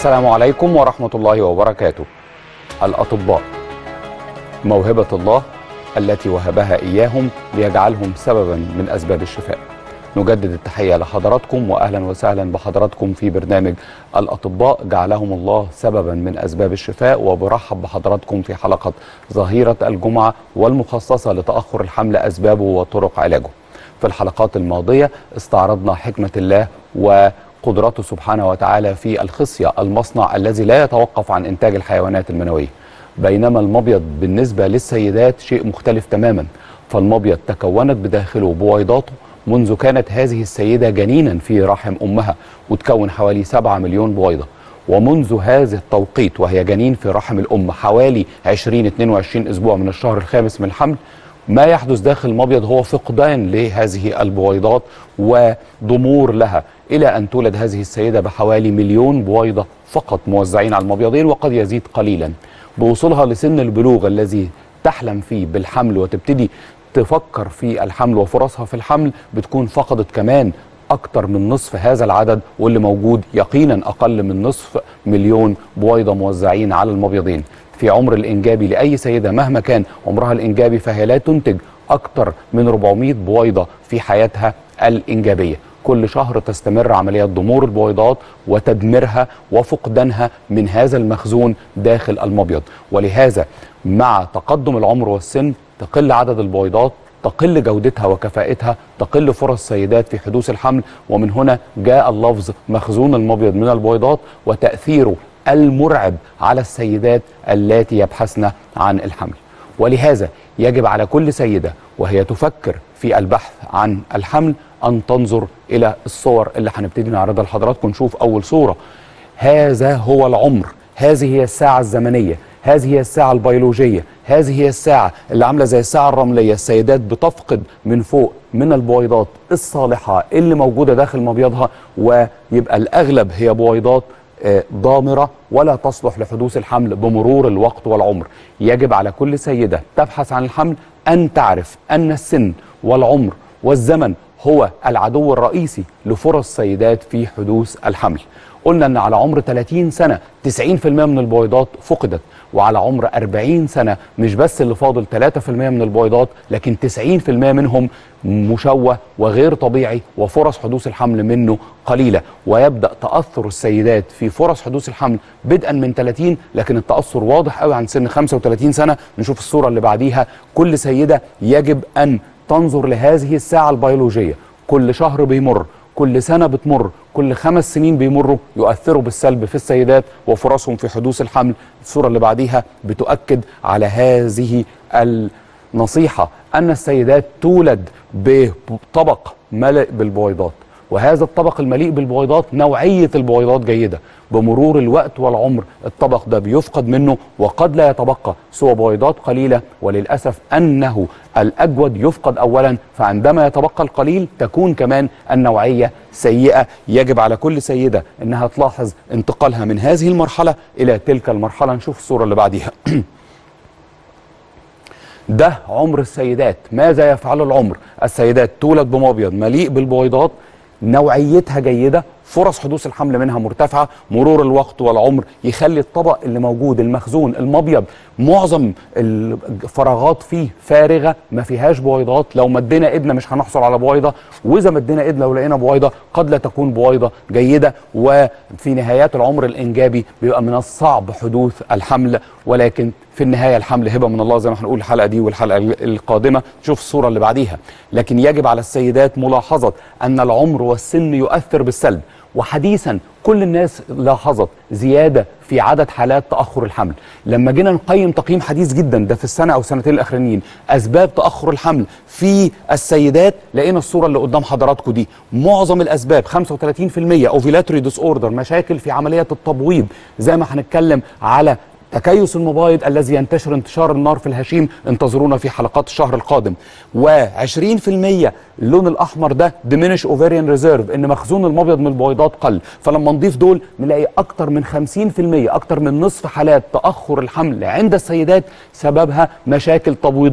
السلام عليكم ورحمة الله وبركاته. الأطباء موهبة الله التي وهبها إياهم ليجعلهم سببا من أسباب الشفاء. نجدد التحية لحضراتكم وأهلا وسهلا بحضراتكم في برنامج الأطباء جعلهم الله سببا من أسباب الشفاء وبرحب بحضراتكم في حلقة ظهيرة الجمعة والمخصصة لتأخر الحمل أسبابه وطرق علاجه. في الحلقات الماضية استعرضنا حكمة الله وقدرته سبحانه وتعالى في الخصية المصنع الذي لا يتوقف عن إنتاج الحيوانات المنوية بينما المبيض بالنسبة للسيدات شيء مختلف تماما فالمبيض تكونت بداخله بويضاته منذ كانت هذه السيدة جنينا في رحم أمها وتكون حوالي 7 مليون بويضة ومنذ هذا التوقيت وهي جنين في رحم الأم حوالي 20 22 أسبوع من الشهر الخامس من الحمل ما يحدث داخل المبيض هو فقدان لهذه البويضات وضمور لها إلى أن تولد هذه السيدة بحوالي مليون بويضة فقط موزعين على المبيضين وقد يزيد قليلا بوصولها لسن البلوغ الذي تحلم فيه بالحمل وتبتدي تفكر في الحمل وفرصها في الحمل بتكون فقدت كمان أكتر من نصف هذا العدد واللي موجود يقينا أقل من نصف مليون بويضة موزعين على المبيضين في عمر الإنجابي لأي سيدة مهما كان عمرها الإنجابي فهي لا تنتج أكتر من 400 بويضة في حياتها الإنجابية كل شهر تستمر عمليات ضمور البويضات وتدميرها وفقدانها من هذا المخزون داخل المبيض ولهذا مع تقدم العمر والسن تقل عدد البويضات تقل جودتها وكفاءتها تقل فرص سيدات في حدوث الحمل ومن هنا جاء اللفظ مخزون المبيض من البويضات وتأثيره المرعب على السيدات اللاتي يبحثن عن الحمل ولهذا يجب على كل سيدة وهي تفكر في البحث عن الحمل أن تنظر إلى الصور اللي هنبتدي نعرضها لحضراتكم نشوف أول صورة هذا هو العمر هذه هي الساعة الزمنية هذه هي الساعة البيولوجية هذه هي الساعة اللي عاملة زي الساعة الرملية السيدات بتفقد من فوق من البويضات الصالحة اللي موجودة داخل مبيضها ويبقى الأغلب هي بويضات ضامرة ولا تصلح لحدوث الحمل بمرور الوقت والعمر يجب على كل سيدة تبحث عن الحمل أن تعرف أن السن والعمر والزمن هو العدو الرئيسي لفرص سيدات في حدوث الحمل قلنا أن على عمر 30 سنة 90% من البويضات فقدت وعلى عمر 40 سنة مش بس اللي فاضل 3% من البويضات لكن 90% منهم مشوه وغير طبيعي وفرص حدوث الحمل منه قليلة ويبدأ تأثر السيدات في فرص حدوث الحمل بدءا من 30 لكن التأثر واضح قوي عن سن 35 سنة نشوف الصورة اللي بعديها كل سيدة يجب أن تنظر لهذه الساعة البيولوجية كل شهر بيمر كل سنة بتمر كل خمس سنين بيمروا يؤثروا بالسلب في السيدات وفرصهم في حدوث الحمل الصورة اللي بعديها بتؤكد على هذه النصيحة أن السيدات تولد بطبق ملئ بالبويضات وهذا الطبق المليء بالبويضات نوعية البويضات جيدة بمرور الوقت والعمر الطبق ده بيفقد منه وقد لا يتبقى سوى بويضات قليلة وللأسف أنه الأجود يفقد أولا فعندما يتبقى القليل تكون كمان النوعية سيئة يجب على كل سيدة أنها تلاحظ انتقالها من هذه المرحلة إلى تلك المرحلة نشوف الصورة اللي بعديها ده عمر السيدات ماذا يفعل العمر السيدات تولد بمبيض مليء بالبويضات نوعيتها جيدة فرص حدوث الحمل منها مرتفعة مرور الوقت والعمر يخلي الطبق اللي موجود المخزون المبيض معظم الفراغات فيه فارغة ما فيهاش بويضات لو مدينا ايدنا مش هنحصل على بويضة واذا مدينا ايدنا لو لقينا بويضة قد لا تكون بويضة جيدة وفي نهايات العمر الانجابي بيبقى من الصعب حدوث الحمل ولكن في النهايه الحمل هبه من الله زي ما هنقول الحلقه دي والحلقه القادمه شوف الصوره اللي بعديها لكن يجب على السيدات ملاحظه ان العمر والسن يؤثر بالسلب وحديثا كل الناس لاحظت زياده في عدد حالات تاخر الحمل لما جينا نقيم تقييم حديث جدا ده في السنه او سنتين الاخرانيين اسباب تاخر الحمل في السيدات لقينا الصوره اللي قدام حضراتكم دي معظم الاسباب 35% اوفيلاتوري ديس اوردر مشاكل في عمليه التبويض زي ما هنتكلم على تكيس المبايض الذي ينتشر انتشار النار في الهشيم انتظرونا في حلقات الشهر القادم و20% اللون الاحمر ده diminish ovarian reserve ان مخزون المبيض من البويضات قل فلما نضيف دول نلاقي اكتر من 50% اكتر من نصف حالات تاخر الحمل عند السيدات سببها مشاكل تبويضيه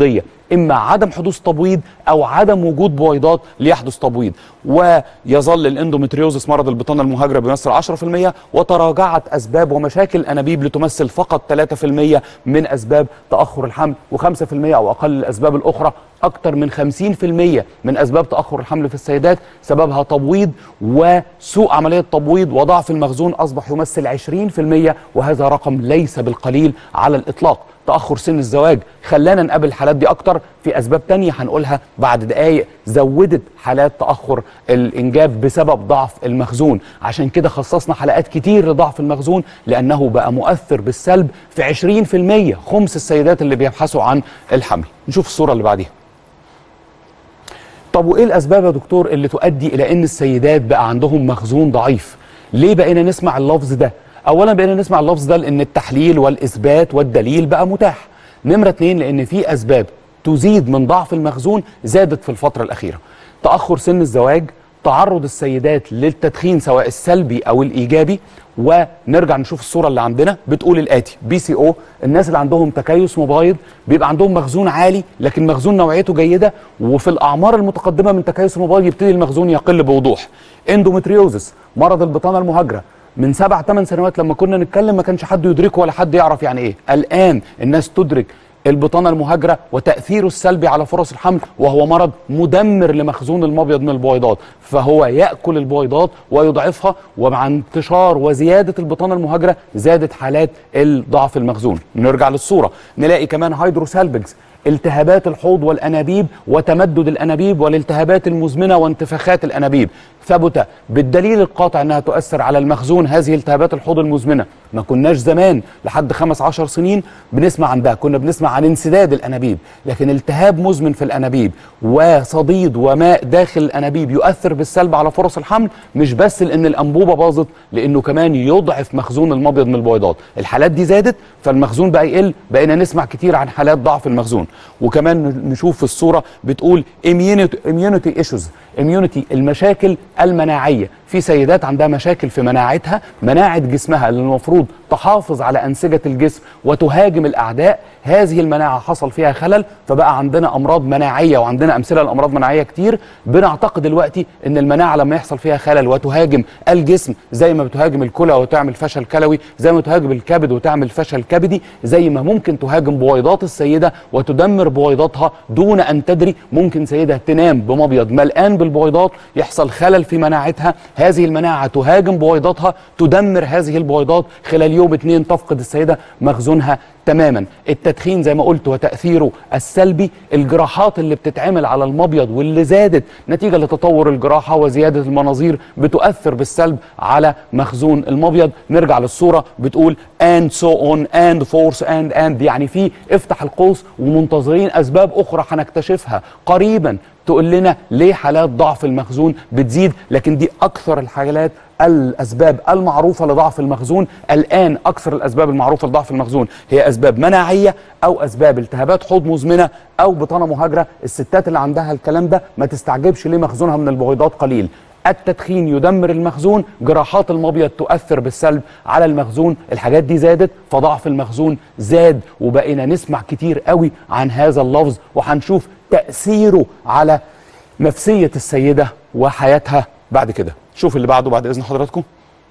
اما عدم حدوث تبويض او عدم وجود بويضات ليحدث تبويض ويظل الاندومتريوزس مرض البطانه المهاجره بيمثل 10% وتراجعت اسباب ومشاكل الانابيب لتمثل فقط 3% من اسباب تاخر الحمل و5% او اقل الاسباب الاخرى اكثر من 50% من اسباب تاخر الحمل في السيدات سببها تبويض وسوء عمليه تبويض وضعف المخزون اصبح يمثل 20% وهذا رقم ليس بالقليل على الاطلاق تاخر سن الزواج خلانا نقابل الحالات دي اكتر في اسباب تانية هنقولها بعد دقائق زودت حالات تاخر الانجاب بسبب ضعف المخزون عشان كده خصصنا حلقات كتير لضعف المخزون لانه بقى مؤثر بالسلب في 20% خمس السيدات اللي بيبحثوا عن الحمل نشوف الصوره اللي بعديها طب وايه الاسباب يا دكتور اللي تؤدي الى ان السيدات بقى عندهم مخزون ضعيف ليه بقينا نسمع اللفظ ده اولا بقينا نسمع اللفظ ده لان التحليل والاثبات والدليل بقى متاح نمره اتنين لان في اسباب تزيد من ضعف المخزون زادت في الفتره الاخيره تاخر سن الزواج تعرض السيدات للتدخين سواء السلبي او الايجابي ونرجع نشوف الصوره اللي عندنا بتقول الاتي بي سي او الناس اللي عندهم تكيس مبايض بيبقى عندهم مخزون عالي لكن مخزون نوعيته جيده وفي الاعمار المتقدمه من تكيس المبايض يبتدي المخزون يقل بوضوح اندومتريوزس مرض البطانه المهاجره من سبع ثمان سنوات لما كنا نتكلم ما كانش حد يدركه ولا حد يعرف يعني ايه الان الناس تدرك البطانة المهاجرة وتأثيره السلبي على فرص الحمل وهو مرض مدمر لمخزون المبيض من البويضات فهو يأكل البويضات ويضعفها ومع انتشار وزيادة البطانة المهاجرة زادت حالات ضعف المخزون نرجع للصورة نلاقي كمان هيدروسالبكس التهابات الحوض والانابيب وتمدد الانابيب والالتهابات المزمنه وانتفاخات الانابيب ثبت بالدليل القاطع انها تؤثر على المخزون هذه التهابات الحوض المزمنه ما كناش زمان لحد خمس عشر سنين بنسمع عن ده كنا بنسمع عن انسداد الانابيب لكن التهاب مزمن في الانابيب وصديد وماء داخل الانابيب يؤثر بالسلب على فرص الحمل مش بس لان الانبوبه باظت لانه كمان يضعف مخزون المبيض من البويضات الحالات دي زادت فالمخزون بقى يقل بقينا نسمع كتير عن حالات ضعف المخزون وكمان نشوف في الصوره بتقول immunity issues immunity المشاكل المناعيه في سيدات عندها مشاكل في مناعتها مناعه جسمها اللي المفروض تحافظ على انسجه الجسم وتهاجم الاعداء هذه المناعه حصل فيها خلل فبقى عندنا امراض مناعيه وعندنا امثله لامراض مناعيه كتير بنعتقد دلوقتي ان المناعه لما يحصل فيها خلل وتهاجم الجسم زي ما بتهاجم الكلى وتعمل فشل كلوي زي ما تهاجم الكبد وتعمل فشل كبدي زي ما ممكن تهاجم بويضات السيده وتدمر بويضاتها دون ان تدري ممكن سيده تنام بمبيض ملآن بالبويضات يحصل خلل في مناعتها هذه المناعه تهاجم بويضاتها تدمر هذه البويضات خلال يوم اتنين تفقد السيده مخزونها تماما التدخين زي ما قلت وتاثيره السلبي الجراحات اللي بتتعمل على المبيض واللي زادت نتيجه لتطور الجراحه وزياده المناظير بتؤثر بالسلب على مخزون المبيض نرجع للصوره بتقول and so on and force and and يعني في افتح القوس ومنتظرين اسباب اخرى هنكتشفها قريبا تقول لنا ليه حالات ضعف المخزون بتزيد لكن دي اكثر الحالات الاسباب المعروفه لضعف المخزون الان اكثر الاسباب المعروفه لضعف المخزون هي اسباب مناعيه او اسباب التهابات حوض مزمنه او بطانه مهاجره الستات اللي عندها الكلام ده ما تستعجبش ليه مخزونها من البويضات قليل التدخين يدمر المخزون جراحات المبيض تؤثر بالسلب على المخزون الحاجات دي زادت فضعف المخزون زاد وبقينا نسمع كتير قوي عن هذا اللفظ وهنشوف تأثيره على نفسية السيدة وحياتها بعد كده شوف اللي بعده بعد إذن حضراتكم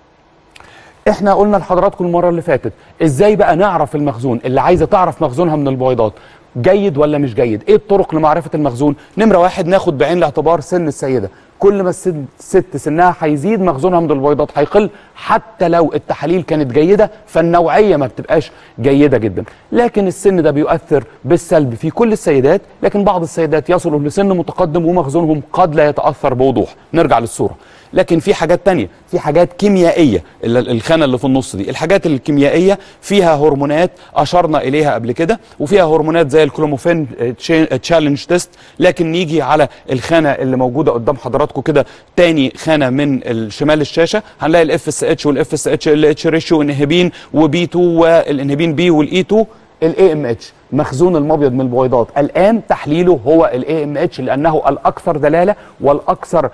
احنا قلنا لحضراتكم المرة اللي فاتت ازاي بقى نعرف المخزون اللي عايزة تعرف مخزونها من البويضات جيد ولا مش جيد ايه الطرق لمعرفة المخزون نمرة واحد ناخد بعين الاعتبار سن السيدة كل ما الست سنها هيزيد مخزونها من البويضات هيقل حتى لو التحاليل كانت جيده فالنوعيه ما بتبقاش جيده جدا لكن السن ده بيؤثر بالسلب في كل السيدات لكن بعض السيدات يصلوا لسن متقدم ومخزونهم قد لا يتاثر بوضوح نرجع للصوره لكن في حاجات تانية في حاجات كيميائية الخانة اللي في النص دي الحاجات الكيميائية فيها هرمونات أشرنا إليها قبل كده وفيها هرمونات زي الكلوموفين تشالنج تيست لكن نيجي على الخانة اللي موجودة قدام حضراتكم كده تاني خانة من شمال الشاشة هنلاقي الاف اس اتش والاف اس اتش ال اتش ريشيو انهبين وبي 2 والانهبين بي والاي 2 الاي ام اتش مخزون المبيض من البويضات الان تحليله هو الاي ام اتش لانه الاكثر دلاله والاكثر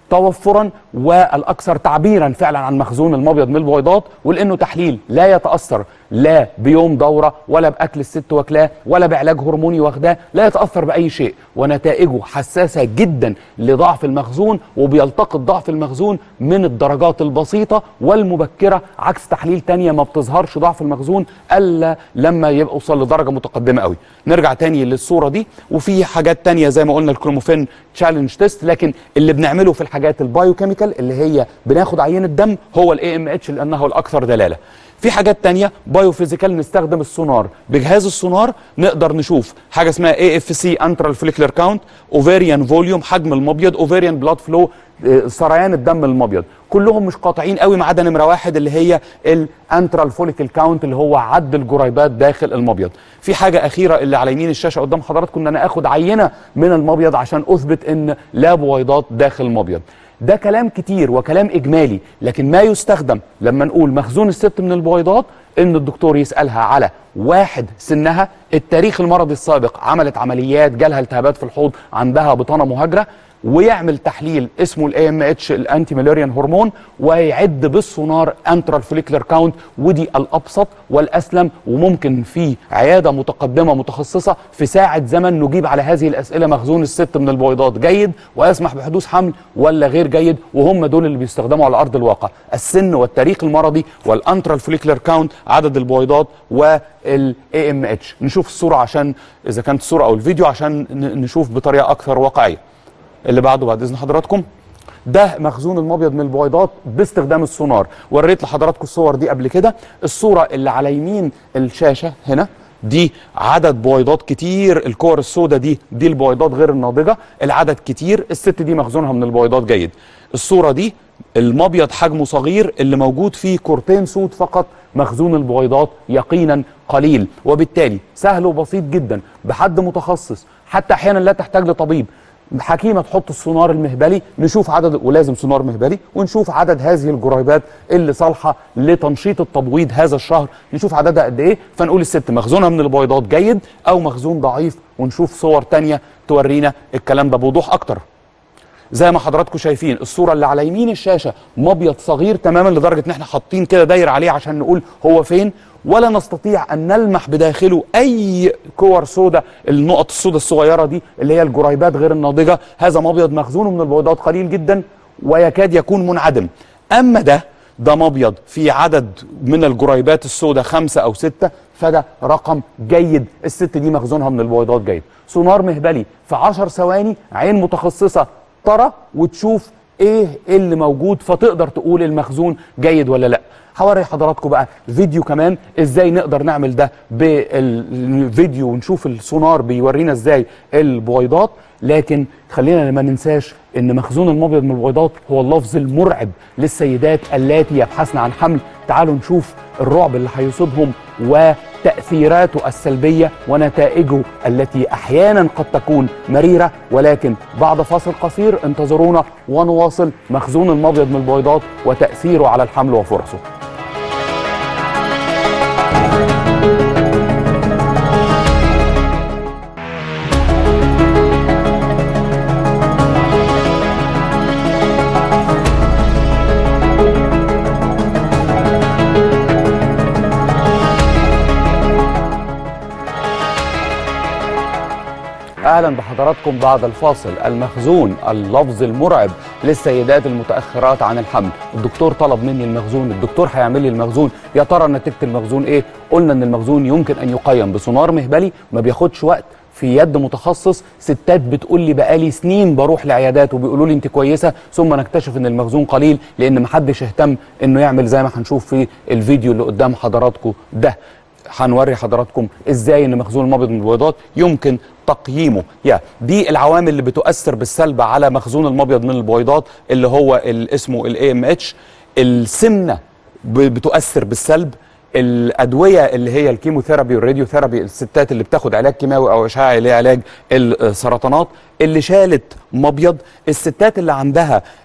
توفرا والاكثر تعبيرا فعلا عن مخزون المبيض من البويضات ولانه تحليل لا يتاثر لا بيوم دوره ولا باكل الست واكلاه ولا بعلاج هرموني واخداه لا يتاثر باي شيء ونتائجه حساسه جدا لضعف المخزون وبيلتقط ضعف المخزون من الدرجات البسيطه والمبكره عكس تحليل تانية ما بتظهرش ضعف المخزون الا لما يبقى وصل لدرجه متقدمه قوي نرجع تاني للصوره دي وفي حاجات تانية زي ما قلنا الكروموفين تشالنج تيست لكن اللي بنعمله في الحاجات البايوكيميكال اللي هي بناخد عينه دم هو الاي ام اتش لانه الاكثر دلاله في حاجات تانية بايوفيزيكال نستخدم السونار بجهاز السونار نقدر نشوف حاجه اسمها اي اف سي انترال فوليكولر كاونت اوفيريان فوليوم حجم المبيض اوفيريان بلاد فلو سريان الدم المبيض كلهم مش قاطعين قوي ما عدا نمره واحد اللي هي الانترال فوليكل كاونت اللي هو عد الجريبات داخل المبيض في حاجه اخيره اللي على يمين الشاشه قدام حضراتكم ان انا اخد عينه من المبيض عشان اثبت ان لا بويضات داخل المبيض ده كلام كتير وكلام اجمالي لكن ما يستخدم لما نقول مخزون الست من البويضات ان الدكتور يسالها على واحد سنها التاريخ المرضي السابق عملت عمليات جالها التهابات في الحوض عندها بطانه مهاجره ويعمل تحليل اسمه الاي ام اتش الانتي مالاريان هرمون ويعد بالسونار انترال فوليكولر كاونت ودي الابسط والاسلم وممكن في عياده متقدمه متخصصه في ساعه زمن نجيب على هذه الاسئله مخزون الست من البويضات جيد ويسمح بحدوث حمل ولا غير جيد وهم دول اللي بيستخدموا على ارض الواقع السن والتاريخ المرضي والانترال فوليكولر كاونت عدد البويضات والاي ام اتش نشوف الصوره عشان اذا كانت الصوره او الفيديو عشان نشوف بطريقه اكثر واقعيه اللي بعده بعد اذن حضراتكم ده مخزون المبيض من البويضات باستخدام السونار وريت لحضراتكم الصور دي قبل كده الصوره اللي على يمين الشاشه هنا دي عدد بويضات كتير الكور السوداء دي دي البويضات غير الناضجه العدد كتير الست دي مخزونها من البويضات جيد الصوره دي المبيض حجمه صغير اللي موجود فيه كورتين سود فقط مخزون البويضات يقينا قليل وبالتالي سهل وبسيط جدا بحد متخصص حتى احيانا لا تحتاج لطبيب حكيمه تحط السونار المهبلي نشوف عدد ولازم سونار مهبلي ونشوف عدد هذه الجريبات اللي صالحه لتنشيط التبويض هذا الشهر نشوف عددها قد ايه فنقول الست مخزونها من البويضات جيد او مخزون ضعيف ونشوف صور تانية تورينا الكلام ده بوضوح اكتر زي ما حضراتكم شايفين الصوره اللي على يمين الشاشه مبيض صغير تماما لدرجه ان احنا حاطين كده دايره عليه عشان نقول هو فين ولا نستطيع ان نلمح بداخله اي كور سوداء النقط السوداء الصغيره دي اللي هي الجريبات غير الناضجه هذا مبيض مخزونه من البويضات قليل جدا ويكاد يكون منعدم اما ده ده مبيض في عدد من الجريبات السوداء خمسة أو ستة فده رقم جيد الست دي مخزونها من البويضات جيد سونار مهبلي في عشر ثواني عين متخصصة ترى وتشوف ايه اللي موجود فتقدر تقول المخزون جيد ولا لا هوري حضراتكم بقى فيديو كمان ازاي نقدر نعمل ده بالفيديو ونشوف السونار بيورينا ازاي البويضات لكن خلينا ما ننساش ان مخزون المبيض من البويضات هو اللفظ المرعب للسيدات اللاتي يبحثن عن حمل تعالوا نشوف الرعب اللي هيصيبهم وتأثيراته السلبية ونتائجه التي أحيانا قد تكون مريرة ولكن بعد فاصل قصير انتظرونا ونواصل مخزون المبيض من البويضات وتأثيره على الحمل وفرصه اهلا بحضراتكم بعد الفاصل المخزون اللفظ المرعب للسيدات المتاخرات عن الحمل الدكتور طلب مني المخزون الدكتور هيعمل لي المخزون يا ترى نتيجه المخزون ايه قلنا ان المخزون يمكن ان يقيم بسونار مهبلي ما بياخدش وقت في يد متخصص ستات بتقول لي بقالي سنين بروح لعيادات وبيقولوا لي انت كويسه ثم نكتشف ان المخزون قليل لان محدش اهتم انه يعمل زي ما هنشوف في الفيديو اللي قدام حضراتكم ده هنوري حضراتكم ازاي ان مخزون المبيض من البويضات يمكن تقييمه يا دي العوامل اللي بتؤثر بالسلب على مخزون المبيض من البويضات اللي هو ال- اسمه الاي ام اتش السمنه ب- بتؤثر بالسلب الادويه اللي هي الكيموثيرابي والراديوثيرابي الستات اللي بتاخد علاج كيماوي او اشعاعي لعلاج السرطانات اللي شالت مبيض الستات اللي عندها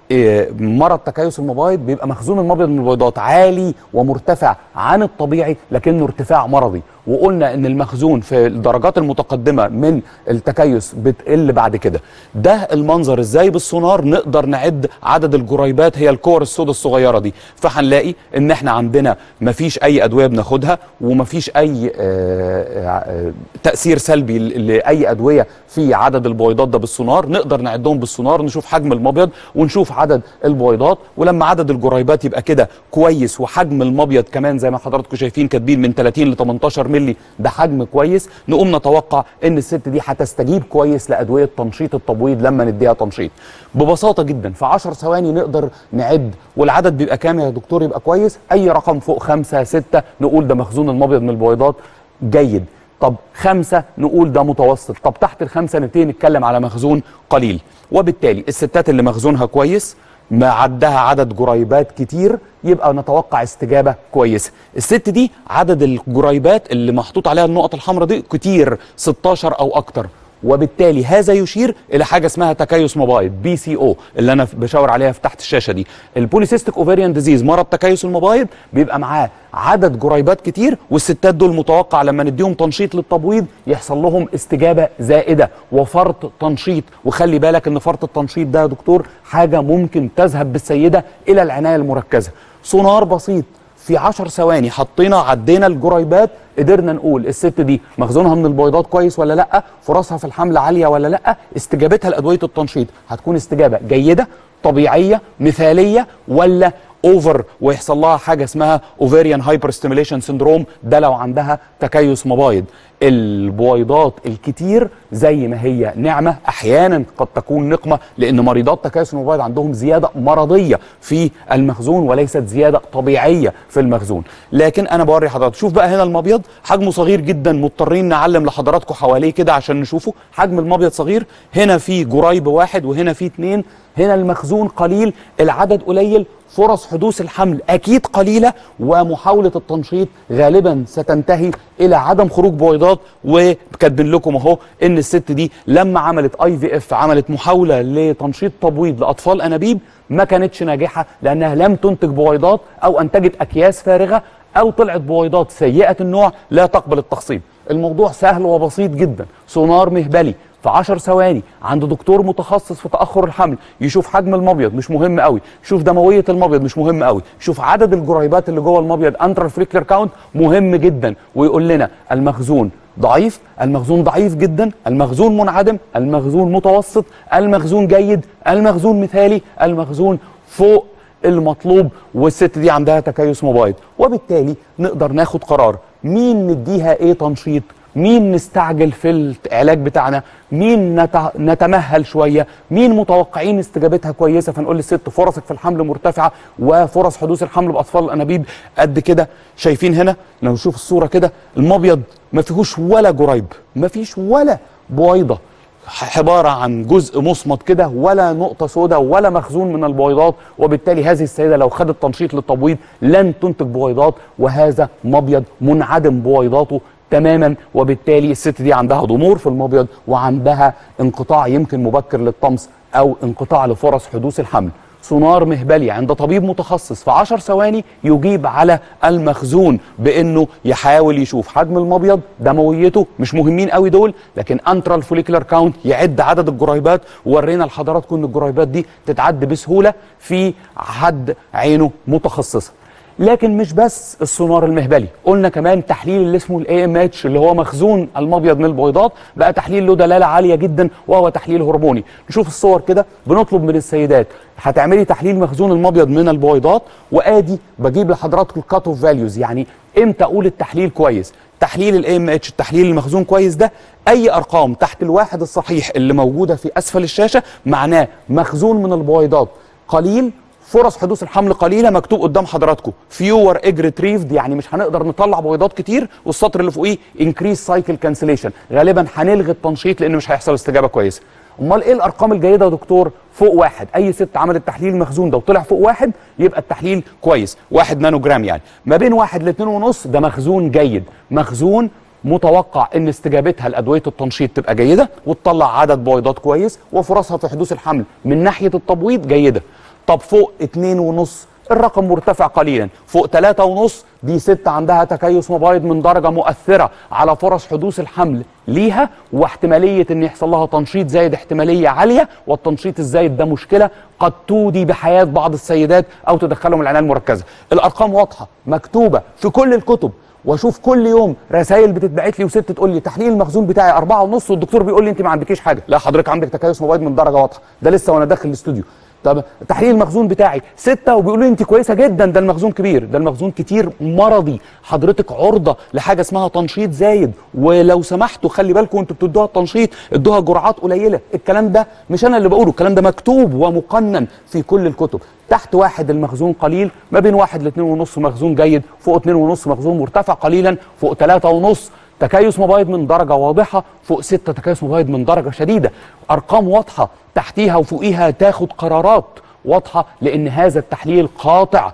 إيه، مرض تكيس المبايض بيبقى مخزون المبيض من البيضات عالي ومرتفع عن الطبيعي لكنه ارتفاع مرضي وقلنا ان المخزون في الدرجات المتقدمه من التكيس بتقل بعد كده ده المنظر ازاي بالسونار نقدر نعد عدد الجريبات هي الكور السوداء الصغيره دي فهنلاقي ان احنا عندنا مفيش اي ادويه بناخدها ومفيش اي آه، آه، تاثير سلبي ل- لاي ادويه في عدد البويضات ده بالسونار نقدر نعدهم بالسونار نشوف حجم المبيض ونشوف عدد البويضات ولما عدد الجريبات يبقى كده كويس وحجم المبيض كمان زي ما حضراتكم شايفين كاتبين من 30 ل 18 مللي ده حجم كويس نقوم نتوقع ان الست دي هتستجيب كويس لادويه تنشيط التبويض لما نديها تنشيط ببساطه جدا في 10 ثواني نقدر نعد والعدد بيبقى كام يا دكتور يبقى كويس اي رقم فوق 5 6 نقول ده مخزون المبيض من البويضات جيد طب خمسة نقول ده متوسط طب تحت الخمسة نبتدي نتكلم على مخزون قليل وبالتالي الستات اللي مخزونها كويس ما عدها عدد جريبات كتير يبقى نتوقع استجابة كويسة الست دي عدد الجريبات اللي محطوط عليها النقط الحمراء دي كتير 16 أو أكتر وبالتالي هذا يشير الى حاجه اسمها تكيس مبايض بي سي او اللي انا بشاور عليها في تحت الشاشه دي البوليسيستيك اوفيريان ديزيز مرض تكيس المبايض بيبقى معاه عدد جريبات كتير والستات دول متوقع لما نديهم تنشيط للتبويض يحصل لهم استجابه زائده وفرط تنشيط وخلي بالك ان فرط التنشيط ده يا دكتور حاجه ممكن تذهب بالسيده الى العنايه المركزه سونار بسيط في 10 ثواني حطينا عدينا الجريبات قدرنا نقول الست دي مخزونها من البويضات كويس ولا لا فرصها في الحمل عاليه ولا لا استجابتها لادويه التنشيط هتكون استجابه جيده طبيعيه مثاليه ولا اوفر ويحصل لها حاجه اسمها اوفيريان هايبر ستيميليشن سندروم ده لو عندها تكيس مبايض البويضات الكتير زي ما هي نعمه احيانا قد تكون نقمه لان مريضات تكيس المبايض عندهم زياده مرضيه في المخزون وليست زياده طبيعيه في المخزون لكن انا بوري حضرتك شوف بقى هنا المبيض حجمه صغير جدا مضطرين نعلم لحضراتكم حواليه كده عشان نشوفه حجم المبيض صغير هنا في جريب واحد وهنا في اتنين هنا المخزون قليل العدد قليل فرص حدوث الحمل اكيد قليله ومحاوله التنشيط غالبا ستنتهي الى عدم خروج بويضات وكاتبين لكم اهو ان الست دي لما عملت اي في اف عملت محاوله لتنشيط تبويض لاطفال انابيب ما كانتش ناجحه لانها لم تنتج بويضات او انتجت اكياس فارغه او طلعت بويضات سيئه النوع لا تقبل التخصيب الموضوع سهل وبسيط جدا سونار مهبلي في 10 ثواني عند دكتور متخصص في تاخر الحمل يشوف حجم المبيض مش مهم قوي يشوف دمويه المبيض مش مهم قوي يشوف عدد الجريبات اللي جوه المبيض انترال فريكلر كاونت مهم جدا ويقول لنا المخزون ضعيف المخزون ضعيف جدا المخزون منعدم المخزون متوسط المخزون جيد المخزون مثالي المخزون فوق المطلوب والست دي عندها تكيس مبايض وبالتالي نقدر ناخد قرار مين نديها ايه تنشيط مين نستعجل في العلاج بتاعنا مين نت... نتمهل شويه مين متوقعين استجابتها كويسه فنقول للست فرصك في الحمل مرتفعه وفرص حدوث الحمل باطفال الانابيب قد كده شايفين هنا لو نشوف الصوره كده المبيض ما فيهوش ولا جريب ما فيش ولا بويضه عباره عن جزء مصمت كده ولا نقطه سوداء ولا مخزون من البويضات وبالتالي هذه السيده لو خدت تنشيط للتبويض لن تنتج بويضات وهذا مبيض منعدم بويضاته تماما وبالتالي الست دي عندها ضمور في المبيض وعندها انقطاع يمكن مبكر للطمس او انقطاع لفرص حدوث الحمل سونار مهبلي عند طبيب متخصص في 10 ثواني يجيب على المخزون بانه يحاول يشوف حجم المبيض دمويته مش مهمين قوي دول لكن انترال فوليكولار كاونت يعد عدد الجريبات وورينا لحضراتكم ان الجريبات دي تتعد بسهوله في حد عينه متخصصه لكن مش بس السونار المهبلي قلنا كمان تحليل اللي اسمه الاي ام اتش اللي هو مخزون المبيض من البويضات بقى تحليل له دلاله عاليه جدا وهو تحليل هرموني نشوف الصور كده بنطلب من السيدات هتعملي تحليل مخزون المبيض من البويضات وادي بجيب لحضراتكم الكات اوف فاليوز يعني امتى اقول التحليل كويس تحليل الاي ام اتش التحليل المخزون كويس ده اي ارقام تحت الواحد الصحيح اللي موجوده في اسفل الشاشه معناه مخزون من البويضات قليل فرص حدوث الحمل قليله مكتوب قدام حضراتكم فيور ايج ريتريفد يعني مش هنقدر نطلع بويضات كتير والسطر اللي فوقيه انكريز سايكل كانسليشن غالبا هنلغي التنشيط لان مش هيحصل استجابه كويسه امال ايه الارقام الجيده يا دكتور فوق واحد اي ست عملت تحليل المخزون ده وطلع فوق واحد يبقى التحليل كويس واحد نانو جرام يعني ما بين واحد لاتنين ونص ده مخزون جيد مخزون متوقع ان استجابتها لادويه التنشيط تبقى جيده وتطلع عدد بويضات كويس وفرصها في حدوث الحمل من ناحيه التبويض جيده طب فوق اتنين ونص الرقم مرتفع قليلا فوق ثلاثة ونص دي ست عندها تكيس مبايض من درجة مؤثرة على فرص حدوث الحمل ليها واحتمالية ان يحصل لها تنشيط زايد احتمالية عالية والتنشيط الزايد ده مشكلة قد تودي بحياة بعض السيدات او تدخلهم العناية المركزة الارقام واضحة مكتوبة في كل الكتب واشوف كل يوم رسائل بتتبعت لي وست تقول لي تحليل المخزون بتاعي أربعة ونص والدكتور بيقول لي انت ما عندكيش حاجه لا حضرتك عندك تكيس مبايض من درجه واضحه ده لسه وانا داخل الاستوديو طب تحليل المخزون بتاعي ستة وبيقولوا لي انت كويسه جدا ده المخزون كبير ده المخزون كتير مرضي حضرتك عرضه لحاجه اسمها تنشيط زايد ولو سمحتوا خلي بالكم انتوا بتدوها التنشيط ادوها جرعات قليله الكلام ده مش انا اللي بقوله الكلام ده مكتوب ومقنن في كل الكتب تحت واحد المخزون قليل ما بين واحد لاثنين ونص مخزون جيد فوق اتنين ونص مخزون مرتفع قليلا فوق ثلاثة ونص تكيس مبايض من درجة واضحة فوق ستة تكيس مبايض من درجة شديدة أرقام واضحة تحتيها وفوقيها تاخد قرارات واضحة لأن هذا التحليل قاطع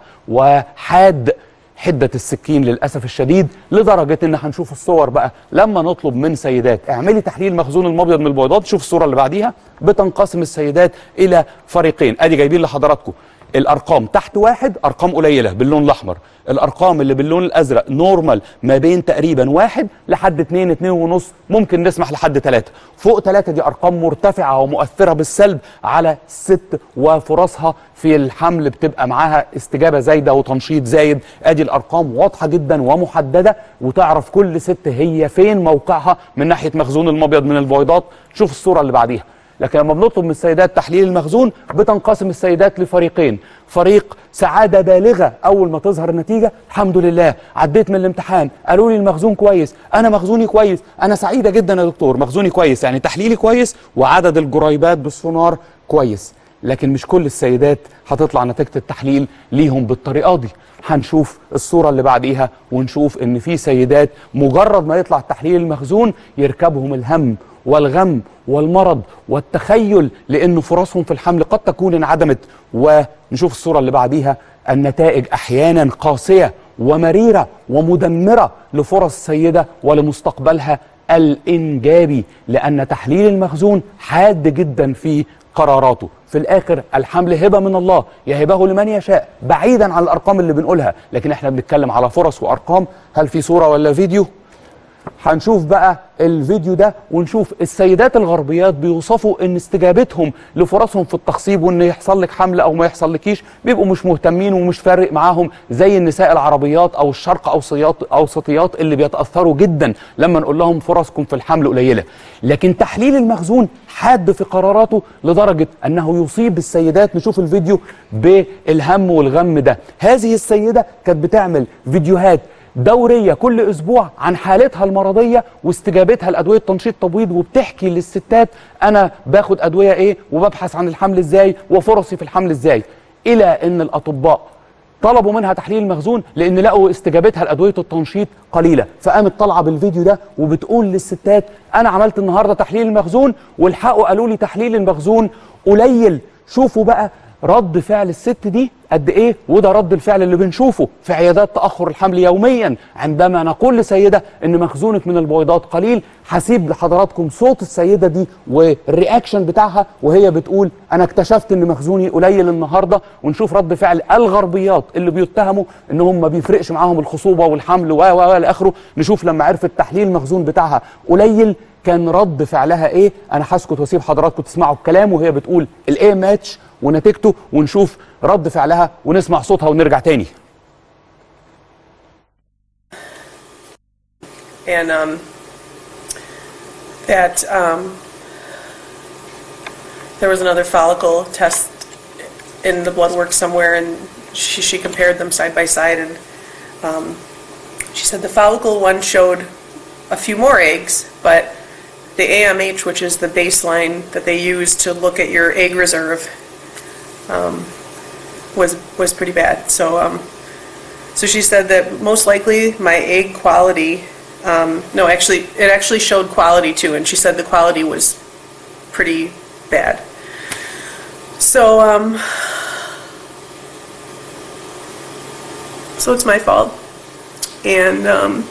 وحاد حدة السكين للأسف الشديد لدرجة إن هنشوف الصور بقى لما نطلب من سيدات اعملي تحليل مخزون المبيض من البيضات شوف الصورة اللي بعديها بتنقسم السيدات إلى فريقين أدي جايبين لحضراتكم الارقام تحت واحد ارقام قليله باللون الاحمر الارقام اللي باللون الازرق نورمال ما بين تقريبا واحد لحد اتنين اتنين ونص ممكن نسمح لحد تلاته فوق تلاته دي ارقام مرتفعه ومؤثره بالسلب على الست وفرصها في الحمل بتبقى معاها استجابه زايده وتنشيط زايد ادي الارقام واضحه جدا ومحدده وتعرف كل ست هي فين موقعها من ناحيه مخزون المبيض من البويضات شوف الصوره اللي بعديها لكن لما بنطلب من السيدات تحليل المخزون بتنقسم السيدات لفريقين فريق سعادة بالغة أول ما تظهر النتيجة الحمد لله عديت من الامتحان قالوا لي المخزون كويس أنا مخزوني كويس أنا سعيدة جدا يا دكتور مخزوني كويس يعني تحليلي كويس وعدد الجريبات بالسونار كويس لكن مش كل السيدات هتطلع نتيجة التحليل ليهم بالطريقة دي هنشوف الصورة اللي بعديها ونشوف ان في سيدات مجرد ما يطلع تحليل المخزون يركبهم الهم والغم والمرض والتخيل لأن فرصهم في الحمل قد تكون انعدمت ونشوف الصورة اللي بعديها النتائج أحيانا قاسية ومريرة ومدمرة لفرص السيدة ولمستقبلها الإنجابي لأن تحليل المخزون حاد جدا في قراراته في الآخر الحمل هبة من الله يهبه لمن يشاء بعيدا عن الأرقام اللي بنقولها لكن احنا بنتكلم على فرص وأرقام هل في صورة ولا فيديو؟ هنشوف بقى الفيديو ده ونشوف السيدات الغربيات بيوصفوا ان استجابتهم لفرصهم في التخصيب وان يحصل لك حمل او ما يحصل لكيش بيبقوا مش مهتمين ومش فارق معاهم زي النساء العربيات او الشرق اوسطيات اوسطيات اللي بيتاثروا جدا لما نقول لهم فرصكم في الحمل قليله لكن تحليل المخزون حاد في قراراته لدرجه انه يصيب السيدات نشوف الفيديو بالهم والغم ده هذه السيده كانت بتعمل فيديوهات دورية كل أسبوع عن حالتها المرضية واستجابتها لأدوية تنشيط تبويض وبتحكي للستات أنا باخد أدوية إيه وببحث عن الحمل إزاي وفرصي في الحمل إزاي إلى أن الأطباء طلبوا منها تحليل المخزون لان لقوا استجابتها لادويه التنشيط قليله فقامت طالعه بالفيديو ده وبتقول للستات انا عملت النهارده تحليل المخزون والحقوا قالوا لي تحليل المخزون قليل شوفوا بقى رد فعل الست دي قد ايه وده رد الفعل اللي بنشوفه في عيادات تاخر الحمل يوميا عندما نقول لسيده ان مخزونك من البويضات قليل هسيب لحضراتكم صوت السيده دي والرياكشن بتاعها وهي بتقول انا اكتشفت ان مخزوني قليل النهارده ونشوف رد فعل الغربيات اللي بيتهموا ان هم ما بيفرقش معاهم الخصوبه والحمل و و الى اخره نشوف لما عرفت تحليل المخزون بتاعها قليل كان رد فعلها ايه انا هسكت واسيب حضراتكم تسمعوا الكلام وهي بتقول الايه ماتش ونتيجته ونشوف رد فعلها ونسمع صوتها ونرجع تاني and um, that um, there was another follicle test in the blood work somewhere, and she, she compared them side by side, and um, she said the follicle one showed a few more eggs, but the AMH, which is the baseline that they use to look at your egg reserve, um, was was pretty bad. So um, so she said that most likely my egg quality, um, no, actually, it actually showed quality too, and she said the quality was pretty bad. So, um, so it's my fault. And, um,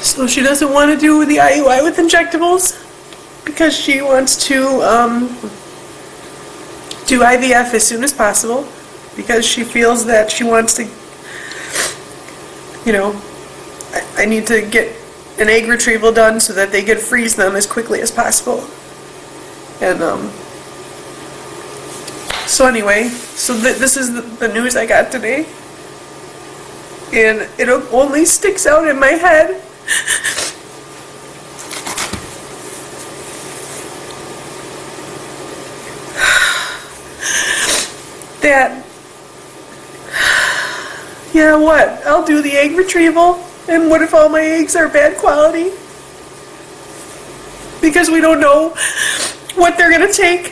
So she doesn't want to do the IUI with injectables because she wants to um, do IVF as soon as possible because she feels that she wants to, you know, I, I need to get an egg retrieval done so that they could freeze them as quickly as possible. And um, so anyway, so th- this is the, the news I got today. And it only sticks out in my head. that yeah what i'll do the egg retrieval and what if all my eggs are bad quality because we don't know what they're going to take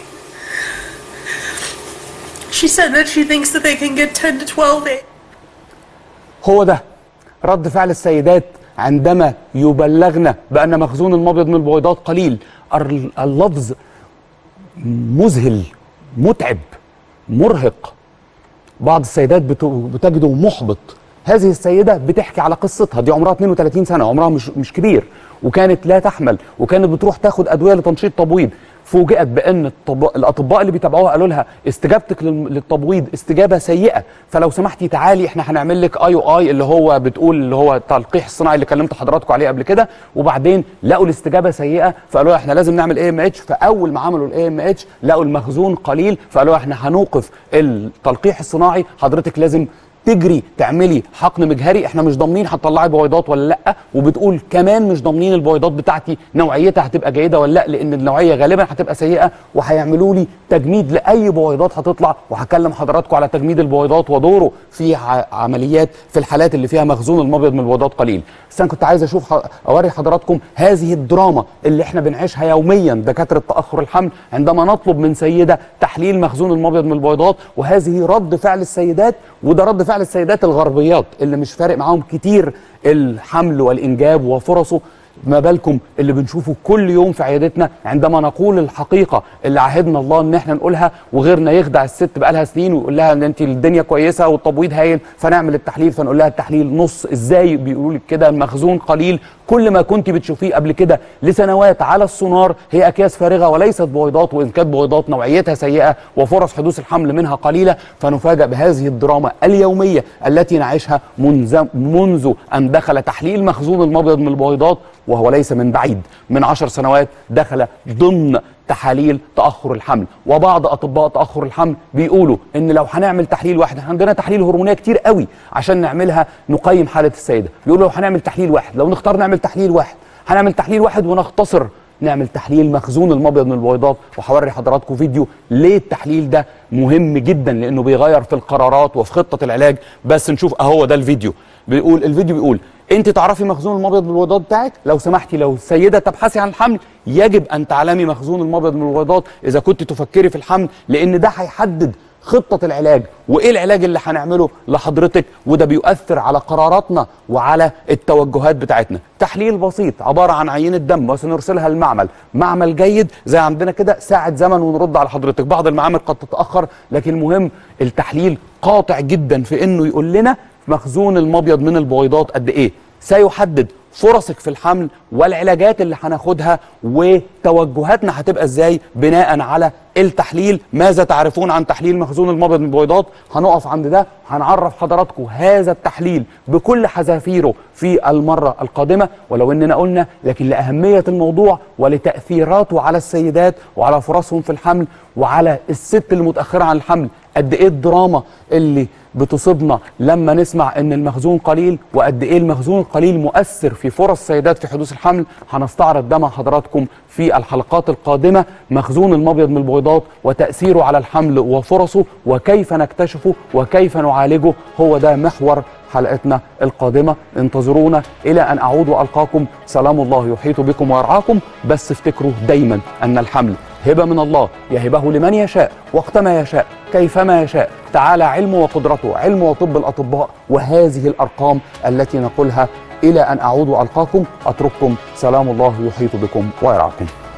she said that she thinks that they can get 10 to 12 eggs هو ده رد فعل السيدات عندما يبلغن بأن مخزون المبيض من البويضات قليل ال- اللفظ مذهل متعب مرهق بعض السيدات بت- بتجده محبط هذه السيدة بتحكي على قصتها دي عمرها 32 سنة عمرها مش مش كبير وكانت لا تحمل وكانت بتروح تاخد أدوية لتنشيط تبويض فوجئت بان الطب... الاطباء اللي بيتابعوها قالوا لها استجابتك لل- للتبويض استجابه سيئه فلو سمحتي تعالي احنا هنعمل لك اي او اي اللي هو بتقول اللي هو التلقيح الصناعي اللي كلمت حضراتكم عليه قبل كده وبعدين لقوا الاستجابه سيئه فقالوا لها احنا لازم نعمل اي ام اتش فاول ما عملوا الاي ام اتش لقوا المخزون قليل فقالوا لها احنا هنوقف التلقيح الصناعي حضرتك لازم تجري تعملي حقن مجهري احنا مش ضامنين هتطلعي بويضات ولا لا وبتقول كمان مش ضامنين البويضات بتاعتي نوعيتها هتبقى جيده ولا لا لان النوعيه غالبا هتبقى سيئه وهيعملوا لي تجميد لاي بويضات هتطلع وهكلم حضراتكم على تجميد البويضات ودوره في ع- عمليات في الحالات اللي فيها مخزون المبيض من البويضات قليل بس انا كنت عايز اشوف ح- اوري حضراتكم هذه الدراما اللي احنا بنعيشها يوميا دكاتره تاخر الحمل عندما نطلب من سيده تحليل مخزون المبيض من البويضات وهذه رد فعل السيدات وده رد فعل السيدات الغربيات اللي مش فارق معاهم كتير الحمل والانجاب وفرصه ما بالكم اللي بنشوفه كل يوم في عيادتنا عندما نقول الحقيقه اللي عهدنا الله ان احنا نقولها وغيرنا يخدع الست بقالها سنين ويقول لها ان انت الدنيا كويسه والتبويض هايل فنعمل التحليل فنقول لها التحليل نص ازاي بيقولوا لك كده المخزون قليل كل ما كنت بتشوفيه قبل كده لسنوات على السونار هي اكياس فارغه وليست بويضات وان كانت بويضات نوعيتها سيئه وفرص حدوث الحمل منها قليله فنفاجأ بهذه الدراما اليوميه التي نعيشها منذ منذ ان دخل تحليل مخزون المبيض من البويضات وهو ليس من بعيد من عشر سنوات دخل ضمن تحاليل تاخر الحمل وبعض اطباء تاخر الحمل بيقولوا ان لو هنعمل تحليل واحد إحنا عندنا تحليل هرمونيه كتير قوي عشان نعملها نقيم حاله السيده بيقولوا لو هنعمل تحليل واحد لو نختار نعمل تحليل واحد هنعمل تحليل واحد ونختصر نعمل تحليل مخزون المبيض من البويضات وهوري حضراتكم فيديو ليه التحليل ده مهم جدا لانه بيغير في القرارات وفي خطه العلاج بس نشوف اهو ده الفيديو بيقول الفيديو بيقول انت تعرفي مخزون المبيض من البويضات بتاعك لو سمحتي لو سيده تبحثي عن الحمل يجب ان تعلمي مخزون المبيض من البويضات اذا كنت تفكري في الحمل لان ده هيحدد خطة العلاج وإيه العلاج اللي هنعمله لحضرتك وده بيؤثر على قراراتنا وعلى التوجهات بتاعتنا تحليل بسيط عبارة عن عينة دم وسنرسلها المعمل معمل جيد زي عندنا كده ساعة زمن ونرد على حضرتك بعض المعامل قد تتأخر لكن المهم التحليل قاطع جدا في إنه يقول لنا مخزون المبيض من البويضات قد إيه سيحدد فرصك في الحمل والعلاجات اللي هناخدها وتوجهاتنا هتبقى ازاي بناء على التحليل ماذا تعرفون عن تحليل مخزون المبيض من البويضات هنقف عند ده هنعرف حضراتكم هذا التحليل بكل حذافيره في المرة القادمة ولو اننا قلنا لكن لأهمية الموضوع ولتأثيراته على السيدات وعلى فرصهم في الحمل وعلى الست المتأخرة عن الحمل قد ايه الدراما اللي بتصيبنا لما نسمع ان المخزون قليل وقد ايه المخزون القليل مؤثر في فرص السيدات في حدوث الحمل هنستعرض ده مع حضراتكم في الحلقات القادمه مخزون المبيض من البويضات وتاثيره على الحمل وفرصه وكيف نكتشفه وكيف نعالجه هو ده محور حلقتنا القادمه انتظرونا الى ان اعود والقاكم سلام الله يحيط بكم ويرعاكم بس افتكروا دايما ان الحمل هبه من الله يهبه لمن يشاء وقتما يشاء كيفما يشاء تعالى علمه وقدرته علم وطب الاطباء وهذه الارقام التي نقولها الى ان اعود والقاكم اترككم سلام الله يحيط بكم ويرعاكم